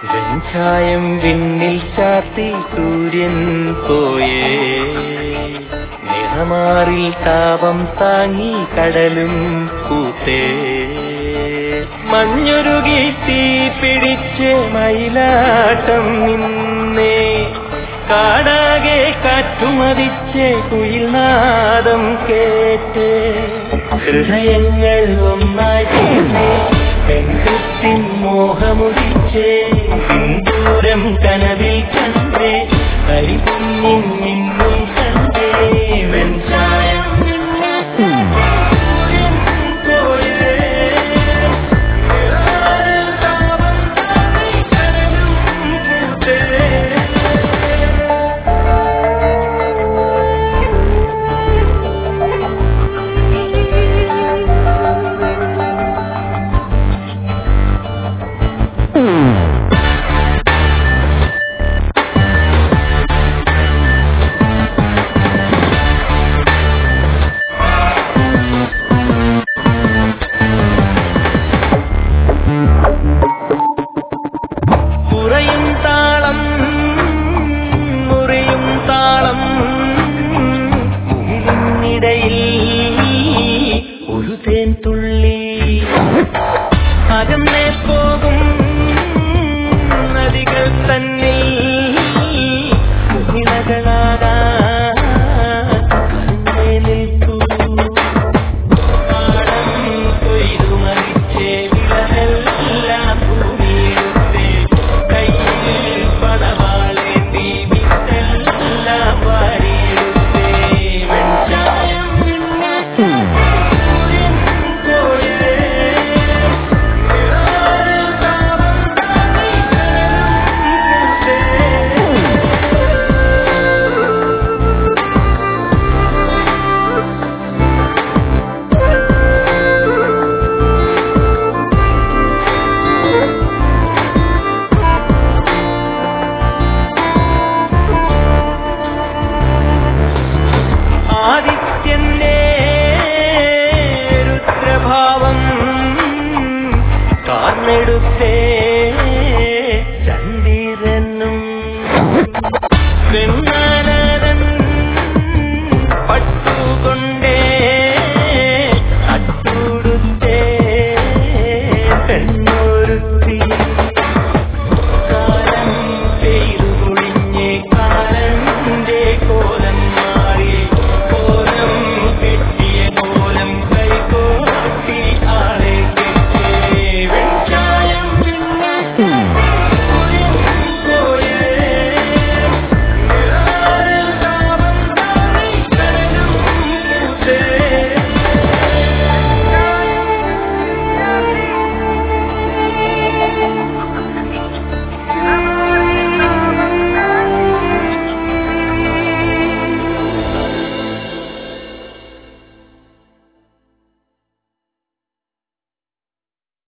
വെഞ്ചായം വിണ്ണിൽ ചാത്തി സൂര്യൻ പോയേ നിറമാറിൽ താപം താങ്ങി കടലും കൂത്തേ മഞ്ഞുരുകി തീ പിടിച്ച് മയിലാട്ടം നിന്നേ കാടാകെ കാറ്റുമതിച്ച് കുയിൽനാദം കേട്ട് ഹൃദയങ്ങൾ ഒന്നായി ചേർന്നേ പെൺകുത്തിൻ മോഹമുദിച്ച് ദൂരം കനവിൽ കണ്ടേ കരികുഞ്ഞിൻ മിന്നും കണ്ടേ വെഞ്ചായം പോയേ താപം താങ്ങി കടലും കൂത്തേ കുറയും താളം മുറിയും താളം മുകിലിനിടയിൽ ഒരു തേൻ തുള്ളി അകന്നേ പോകും നദികൾ തന്നിൽ മുഹിളകളാകാ നിൽക്കൂ പാടം കൊയ്തു മരിച്ചേ വിളവെല്ലാം ഭൂമിയിലുത്തേ കയ്യിൽ പടവാളേന്തി വിത്തെല്ലാം വാരിയെടുത്തേ വെഞ്ചായം സൂര്യൻ പോയേ നിഴലിൽ താപം താങ്ങി കടലും കൂത്തേ ആദിത്യന്റെ രുദ്രഭാവം കാർന്നെടുത്തേ ചന്ദ്രനും